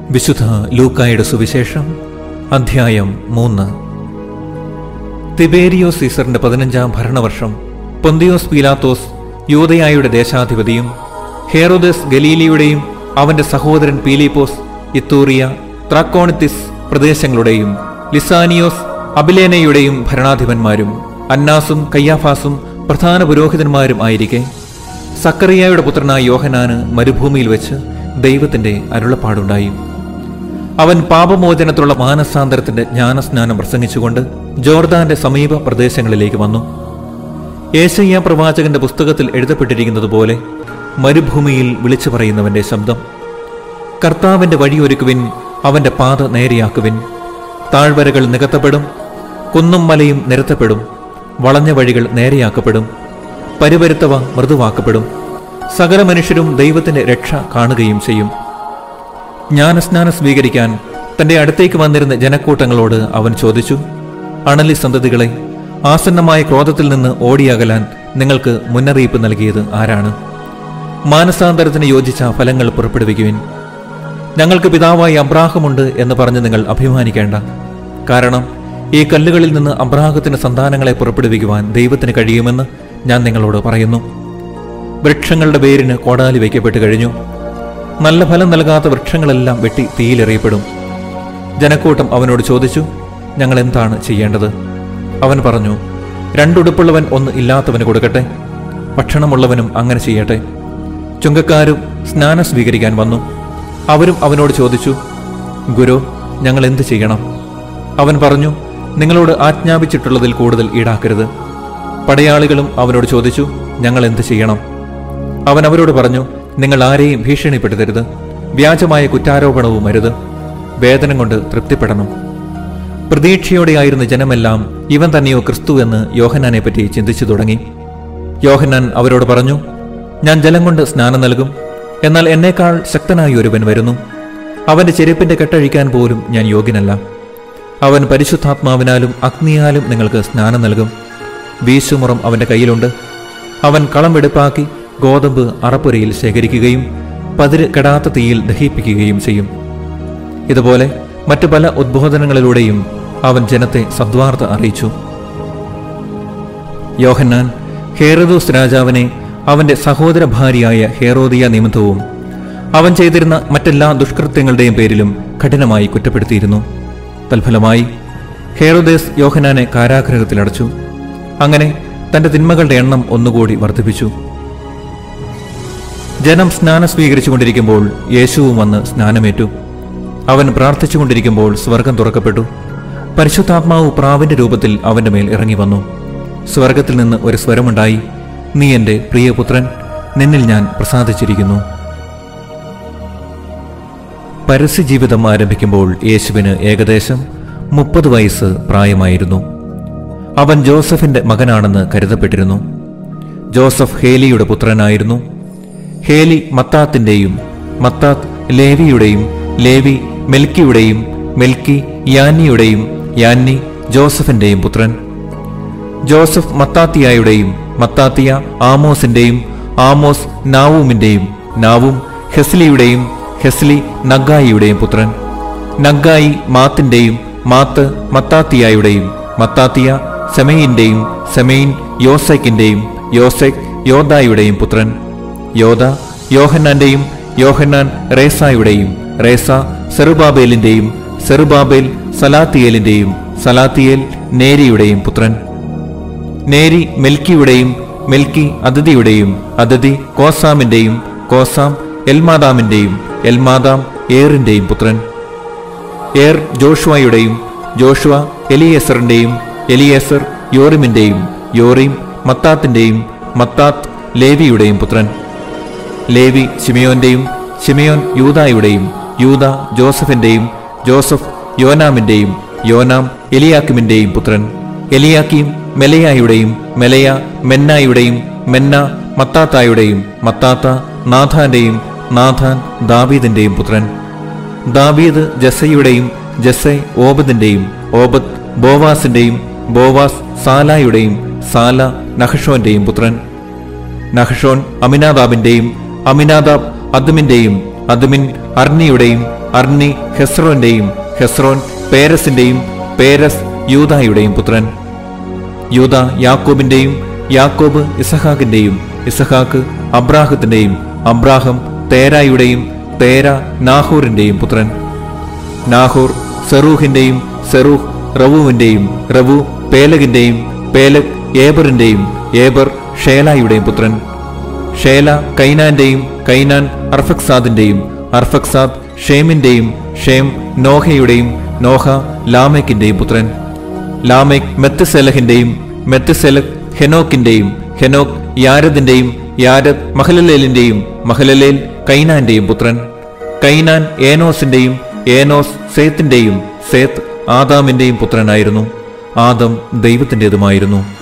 വിശുദ്ധ ലൂക്കായുടെ സുവിശേഷം അധ്യായം മൂന്ന് തിബേരിയോസ് സീസറിന്റെ പതിനഞ്ചാം ഭരണവർഷം പൊന്തിയോസ് പീലാത്തോസ് യൂതയായുടെ ദേശാധിപതിയും ഹേറോദസ് ഗലീലിയുടെയും അവന്റെ സഹോദരൻ പീലിപ്പോസ് ഇത്തൂറിയ ത്രാക്കോണിത്തിസ് പ്രദേശങ്ങളുടെയും ലിസാനിയോസ് അബിലേനയുടെയും ഭരണാധിപന്മാരും അന്നാസും കയ്യാഫാസും പ്രധാന പുരോഹിതന്മാരും ആയിരിക്കെ സക്കറിയായുടെ പുത്രനായ യോഹനാന് മരുഭൂമിയിൽ വെച്ച് ദൈവത്തിന്റെ അരുളപ്പാടുണ്ടായി അവൻ പാപമോചനത്തിലുള്ള മാനസാന്തരത്തിന്റെ ജ്ഞാനസ്നാനം പ്രസംഗിച്ചുകൊണ്ട് ജോർദാന്റെ സമീപ പ്രദേശങ്ങളിലേക്ക് വന്നു ഏശയ്യ പ്രവാചകന്റെ പുസ്തകത്തിൽ എഴുതപ്പെട്ടിരിക്കുന്നത് പോലെ മരുഭൂമിയിൽ വിളിച്ചു പറയുന്നവന്റെ ശബ്ദം കർത്താവിന്റെ വഴിയൊരുക്കുവിൻ അവന്റെ പാത നേരെയാക്കുവിൻ താഴ്വരകൾ നികത്തപ്പെടും കുന്നും മലയും നിരത്തപ്പെടും വളഞ്ഞ വഴികൾ നേരെയാക്കപ്പെടും പരിപരുത്തവ മൃദുവാക്കപ്പെടും സകല മനുഷ്യരും ദൈവത്തിന്റെ രക്ഷ കാണുകയും ചെയ്യും ജ്ഞാനസ്നാനം സ്വീകരിക്കാൻ തന്റെ അടുത്തേക്ക് വന്നിരുന്ന ജനക്കൂട്ടങ്ങളോട് അവൻ ചോദിച്ചു അണലി സന്തതികളെ ആസന്നമായ ക്രോധത്തിൽ നിന്ന് ഓടിയകലാൻ നിങ്ങൾക്ക് മുന്നറിയിപ്പ് നൽകിയത് ആരാണ് മാനസാന്തരത്തിന് യോജിച്ച ഫലങ്ങൾ പുറപ്പെടുവിക്കുവിൻ ഞങ്ങൾക്ക് പിതാവായി അബ്രാഹമുണ്ട് എന്ന് പറഞ്ഞ് നിങ്ങൾ അഭിമാനിക്കേണ്ട കാരണം ഈ കല്ലുകളിൽ നിന്ന് അബ്രാഹത്തിന് സന്താനങ്ങളെ പുറപ്പെടുവിക്കുവാൻ ദൈവത്തിന് കഴിയുമെന്ന് ഞാൻ നിങ്ങളോട് പറയുന്നു വൃക്ഷങ്ങളുടെ വേരിന് കോടാലി വയ്ക്കപ്പെട്ട് കഴിഞ്ഞു നല്ല ഫലം നൽകാത്ത വൃക്ഷങ്ങളെല്ലാം വെട്ടി തീയിലെറിയപ്പെടും ജനക്കൂട്ടം അവനോട് ചോദിച്ചു ഞങ്ങൾ എന്താണ് ചെയ്യേണ്ടത് അവൻ പറഞ്ഞു രണ്ടുടുപ്പുള്ളവൻ ഒന്ന് ഇല്ലാത്തവന് കൊടുക്കട്ടെ ഭക്ഷണമുള്ളവനും അങ്ങനെ ചെയ്യട്ടെ ചുങ്കക്കാരും സ്നാനം സ്വീകരിക്കാൻ വന്നു അവരും അവനോട് ചോദിച്ചു ഗുരു ഞങ്ങൾ എന്ത് ചെയ്യണം അവൻ പറഞ്ഞു നിങ്ങളോട് ആജ്ഞാപിച്ചിട്ടുള്ളതിൽ കൂടുതൽ ഈടാക്കരുത് പടയാളികളും അവനോട് ചോദിച്ചു ഞങ്ങൾ എന്ത് ചെയ്യണം അവൻ അവരോട് പറഞ്ഞു നിങ്ങൾ ആരെയും ഭീഷണിപ്പെടുത്തരുത് വ്യാജമായ കുറ്റാരോപണവും അരുത് വേതനം കൊണ്ട് തൃപ്തിപ്പെടണം പ്രതീക്ഷയോടെയായിരുന്ന ജനമെല്ലാം ഇവൻ തന്നെയോ ക്രിസ്തു എന്ന് യോഹന്നാനെ പറ്റി ചിന്തിച്ചു തുടങ്ങി യോഹന്നാൻ അവരോട് പറഞ്ഞു ഞാൻ ജലം കൊണ്ട് സ്നാനം നൽകും എന്നാൽ എന്നേക്കാൾ ശക്തനായ ഒരുവൻ വരുന്നു അവന്റെ ചെരുപ്പിന്റെ കെട്ടഴിക്കാൻ പോലും ഞാൻ യോഗ്യനല്ല അവൻ പരിശുദ്ധാത്മാവിനാലും അഗ്നിയാലും നിങ്ങൾക്ക് സ്നാനം നൽകും വീശുമുറം അവന്റെ കയ്യിലുണ്ട് അവൻ കളം വെടുപ്പാക്കി ഗോതമ്പ് അറപ്പുരയിൽ ശേഖരിക്കുകയും പതിര് കെടാത്ത തീയിൽ ദഹിപ്പിക്കുകയും ചെയ്യും ഇതുപോലെ മറ്റു പല ഉദ്ബോധനങ്ങളിലൂടെയും അവൻ ജനത്തെ സദ്വാർത്ത അറിയിച്ചു യോഹന്നാൻ ഹേറദോസ് രാജാവിനെ അവന്റെ സഹോദര ഭാര്യയായ ഹേറോദിയ നിമിത്തവും അവൻ ചെയ്തിരുന്ന മറ്റെല്ലാ ദുഷ്കൃത്യങ്ങളുടെയും പേരിലും കഠിനമായി കുറ്റപ്പെടുത്തിയിരുന്നു തൽഫലമായി ഹേറോദേസ് യോഹനാനെ കാരാഗ്രഹത്തിലടച്ചു അങ്ങനെ തന്റെ തിന്മകളുടെ എണ്ണം ഒന്നുകൂടി വർദ്ധിപ്പിച്ചു ജനം സ്നാനം സ്വീകരിച്ചുകൊണ്ടിരിക്കുമ്പോൾ യേശുവും വന്ന് സ്നാനമേറ്റു അവൻ പ്രാർത്ഥിച്ചുകൊണ്ടിരിക്കുമ്പോൾ സ്വർഗം തുറക്കപ്പെട്ടു പരിശുദ്ധാത്മാവ് പ്രാവിന്റെ രൂപത്തിൽ അവന്റെ മേൽ ഇറങ്ങി വന്നു സ്വർഗത്തിൽ നിന്ന് ഒരു സ്വരമുണ്ടായി നീ എന്റെ പ്രിയപുത്രൻ നിന്നിൽ ഞാൻ പ്രസാദിച്ചിരിക്കുന്നു പരസ്യജീവിതം ആരംഭിക്കുമ്പോൾ യേശുവിന് ഏകദേശം മുപ്പത് വയസ്സ് പ്രായമായിരുന്നു അവൻ ജോസഫിന്റെ മകനാണെന്ന് കരുതപ്പെട്ടിരുന്നു ജോസഫ് ഹേലിയുടെ പുത്രനായിരുന്നു ഹേലി മത്താത്തിന്റെയും മത്താത്ത് ലേവിയുടെയും ലേവി മെൽക്കിയുടെയും മെൽക്കി യാന്നിയുടെയും യാന്നി ജോസഫിന്റെയും പുത്രൻ ജോസഫ് മത്താത്തിയായുടെയും മത്താത്തിയ ആമോസിന്റെയും ആമോസ് നാവൂമിന്റെയും നാവും ഹെസ്ലിയുടെയും ഹെസ്ലി നഗ്ഗായിയുടെയും പുത്രൻ നഗ്ഗായി മാത്തിന്റെയും മാത്ത് മത്താത്തിയായുടെയും മത്താത്തിയ സെമയിന്റെയും സെമയിൻ യോസെക്കിന്റെയും യോസെക് യോദായുടെയും പുത്രൻ യോദ യോഹന്നാന്റെയും യോഹന്നാൻ റേസായുടെയും റേസ സെറുബാബേലിന്റെയും സെറുബാബേൽ സലാത്തിയേലിന്റെയും സലാത്തിയേൽ നേരിയുടെയും പുത്രൻ നേരി മെൽക്കിയുടെയും മെൽക്കി അതിഥിയുടെയും അതിഥി കോസാമിന്റെയും കോസാം എൽമാദാമിന്റെയും എൽമാദാം ഏറിന്റെയും പുത്രൻ ഏർ ജോഷുവയുടെയും ജോഷുവ എലിയേസറിന്റെയും എലിയേസർ യോറിമിന്റെയും യോറിം മത്താത്തിന്റെയും മത്താത്ത് ലേവിയുടെയും പുത്രൻ ലേവി ശിമയോന്റെയും ശിമയോൻ യൂദായുടെയും യൂദ ജോസഫിന്റെയും ജോസഫ് യോനാമിന്റെയും യോനാം എലിയാക്കിമിന്റെയും പുത്രൻ എലിയാക്കീം മെലയായുടെയും മെലയ മെന്നായുടെയും മെന്ന മത്താത്തായുടെയും മത്താത്ത നാഥാന്റെയും നാഥാൻ ദാവീദിന്റെയും പുത്രൻ ദാവീദ് ജസയുടെയും ജസെ ഓബദിന്റെയും ഓബദ് ബോവാസിന്റെയും ബോവാസ് സാലായുടെയും സാല നഹഷോന്റെയും പുത്രൻ നഹഷോൻ അമിനാദാബിന്റെയും അമിനാദാബ് അദ്മിന്റെയും അദ്മിൻ അർണിയുടെയും അർണി ഹെസ്രോന്റെയും ഹെസ്രോൻ പേരസിന്റെയും പേരസ് യൂദായുടെയും പുത്രൻ യൂദ യാക്കോബിന്റെയും യാക്കോബ് ഇസഹാക്കിന്റെയും ഇസഹാക്ക് അബ്രാഹത്തിന്റെയും അബ്രാഹം തേരായുടെയും തേര നാഹൂറിന്റെയും പുത്രൻ നാഹൂർ സെറൂഹിന്റെയും സെറൂഹ് റവുവിന്റെയും റവു പേലഗിന്റെയും പേലഗ് ഏബറിന്റെയും ഏബർ ഷേലായുടെയും പുത്രൻ ഷേല കൈനാന്റെയും കൈനാൻ അർഫക്സാദിന്റെയും അർഫക്സാദ് ഷേമിന്റെയും ഷേം നോഹയുടെയും നോഹ ലാമേക്കിന്റെയും പുത്രൻ ലാമേക് മെത്തസെലഹിന്റെയും മെത്തസെലഹ് ഹെനോക്കിന്റെയും ഹെനോക്ക് യാരദിന്റെയും യാരദ് മഹലലേലിന്റെയും മഹലലേൽ കൈനാന്റെയും പുത്രൻ കൈനാൻ ഏനോസിന്റെയും ഏനോസ് സേത്തിന്റെയും സേത്ത് ആദാമിന്റെയും പുത്രനായിരുന്നു ആദം ദൈവത്തിൻ്റെതുമായിരുന്നു